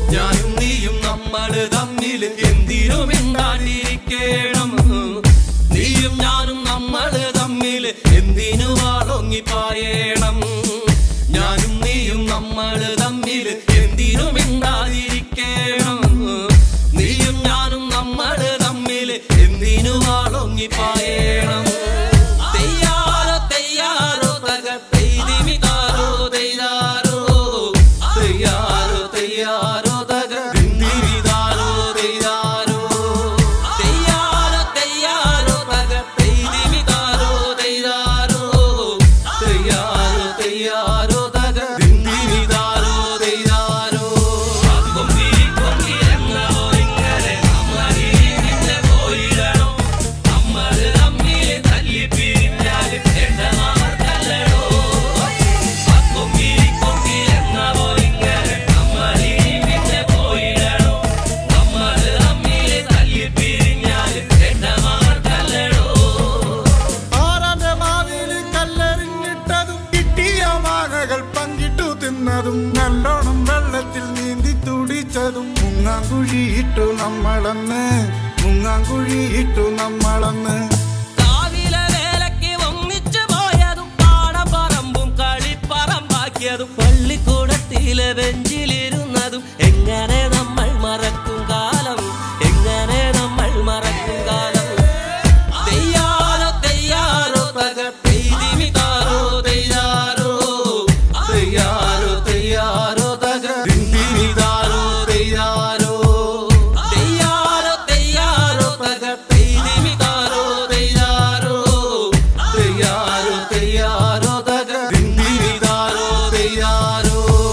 ഞാനും നീയും നമ്മള് തമ്മിൽ എന്തിനും എന്താണ്ടിരിക്കണം നീയും ഞാനും നമ്മള് തമ്മിൽ എന്തിനു വാളൊങ്ങിപ്പായണം ഞാനും നീയും നമ്മള് തമ്മിൽ എന്തിനും എന്താതിരിക്കണം നീയും ഞാനും നമ്മള് തമ്മിൽ എന്തിനു വാളൊങ്ങിപ്പായണം തെയ്യാറോ തെയ്യാറോ തക പെയ്തിമിതാരോ തെയ്യാറോ തെയ്യാറോ തെയ്യാറോ തക ദിന്തിരിതാരോ തെയ്യാറോ തെയ്യാറോ തെയ്യാറോ തക പെയ്തിമിതാരോ തെയ്യാറോ തെയ്യാറോ തെയ്യാറോ തക ദിന്തിരിതാരോ തെയ്യാറോ കൊമ്പി കൊമ്പി എന്നോ ഇങ്ങനെ നമ്മളീ പിന്നെ പോയിടണം നമ്മള് തമ്മിൽ തല്ലി പിരിഞ്ഞാൽ എണ്ണമാർക്കല്ലടോ കൊമ്പി കൊമ്പി എന്നോ ഇങ്ങനെ നമ്മളീ പിന്നെ പോയിടണം നമ്മള് തമ്മിൽ തല്ലി പിരിഞ്ഞാൽ എണ്ണമാർക്കല്ലടോ ആരാന്റെ മാവില് കല്ലെറിഞ്ഞിട്ടതും കിട്ടിയ മാങ്ങകൾ പങ്കിട്ടു തിന്നതും നല്ലോണം വെള്ളത്തിൽ നീന്തി തുടിച്ചതും മുങ്ങാങ്കുഴിയിട്ടു നമ്മളന്ന് മുങ്ങാങ്കുഴിയിട്ടു നമ്മളന്ന് കാവിലെ വേലയ്ക്ക് ഒന്നിച്ചു പോയതും പാടപ്പറമ്പും കളിപ്പറമ്പാക്കിയതും പള്ളിക്കൂടത്തിലെ ബെഞ്ചിലിരുന്നതും എങ്ങനെ നമ്മൾ മറക്കും കാലം എങ്ങനെ നമ്മൾ മറക്കും കാലം തെയ്യാറോ തെയ്യാറോ തക പെയ്തിമിതാരോ തെയ്യാറോ തെയ്യാറോ തെയ്യാറോ തക ദിന്തിരിതാരോ തെയ്യാറോ തെയ്യാറോ തെയ്യാറോ തക പെയ്തിമിതാരോ തെയ്യാറോ തെയ്യാറോ തെയ്യാറോ തക ദിന്തിരിതാരോ തെയ്യാറോ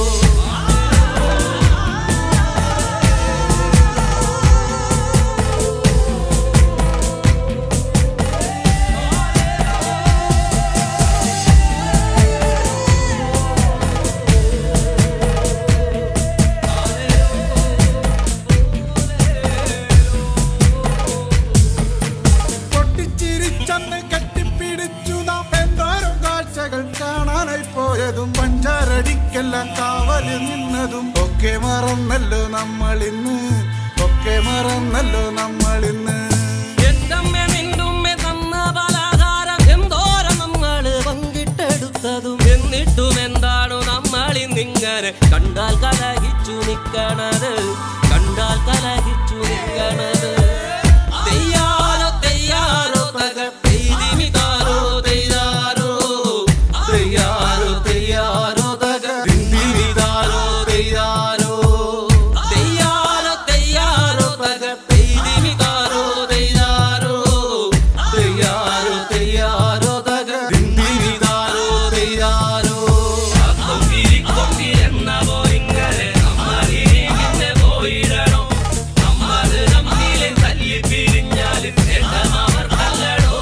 പൊട്ടിച്ചിരിച്ചന്ന് കെട്ടിപ്പിടിച്ചു നാം എന്തോരം കാഴ്ചകൾ കാണാനായി പോയതും പഞ്ചാരടിക്കെല്ലാം കാവല് നിന്നതും ഒക്കെ മറന്നല്ലോ നമ്മളിന്ന് ഒക്കെ മറന്നല്ലോ നമ്മളിന്ന് എന്തമ്മേ നിന്റുമ്മേ തന്ന പലഹാരം എന്തോരം നമ്മള് പങ്കിട്ടെടുത്തതും എന്നിട്ടും എന്താണു നമ്മളിന്നിങ്ങനെ കണ്ടാൽ കലഹിച്ചു നിക്കണത് കണ്ടാൽ കലഹിച്ചു നിക്കണത് തെയ്യാറോ തെയ്യാറോ തക പെയ്തിമിതാരോ തെയ്യാറോ തെയ്യാറോ തെയ്യാറോ തക ദിന്തിരിതാരോ തെയ്യാറോ തെയ്യാറോ തെയ്യാറോ തക പെയ്തിമിതാരോ തെയ്യാറോ തെയ്യാറോ തെയ്യാറോ തക ദിന്തിരിതാരോ തെയ്യാറോ കൊമ്പി കൊമ്പി എന്ന പോയിങ്ങനെ നമ്മളീ പിന്നെ പോയിടണം നമ്മള് തമ്മില് തല്ലി പിരിഞ്ഞാല് എണ്ണമാർക്കല്ലടോ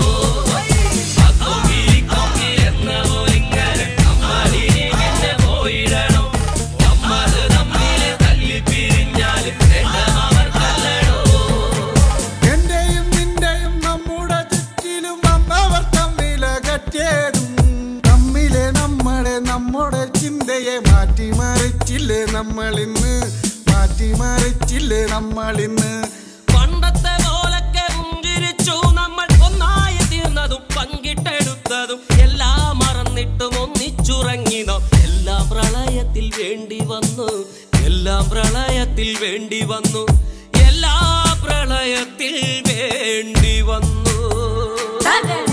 കൊമ്പി കൊമ്പി എന്ന പോയിങ്ങനെ നമ്മളീ പിന്നെ പോയിടണം നമ്മള് തമ്മില് തല്ലി പിരിഞ്ഞാല് എണ്ണമാർക്കല്ലടോ എന്റെയും നിന്റെയും നമ്മുടെ ചുറ്റിലും വന്നവർ തമ്മിലകറ്റിയതും തമ്മിലെ നമ്മളെ നമ്മുടെ ചിന്തയെ മാറ്റിമറിച്ചില്ലേ നമ്മളിന്ന് മാറ്റിമറിച്ചില്ലേ നമ്മളിന്ന് പണ്ടത്തെ പോലൊക്കെ പുഞ്ചിരിച്ചു നമ്മൾ ഒന്നായി തീർന്നതും പങ്കിട്ടെടുത്തതും എല്ലാം മറന്നിട്ടും ഒന്നിച്ചുറങ്ങിനോ എല്ലാം പ്രളയത്തിൽ വേണ്ടി വന്നു എല്ലാം പ്രളയത്തിൽ വേണ്ടി വന്നു എല്ലാ പ്രളയത്തിൽ വേണ്ടി വന്നു Da da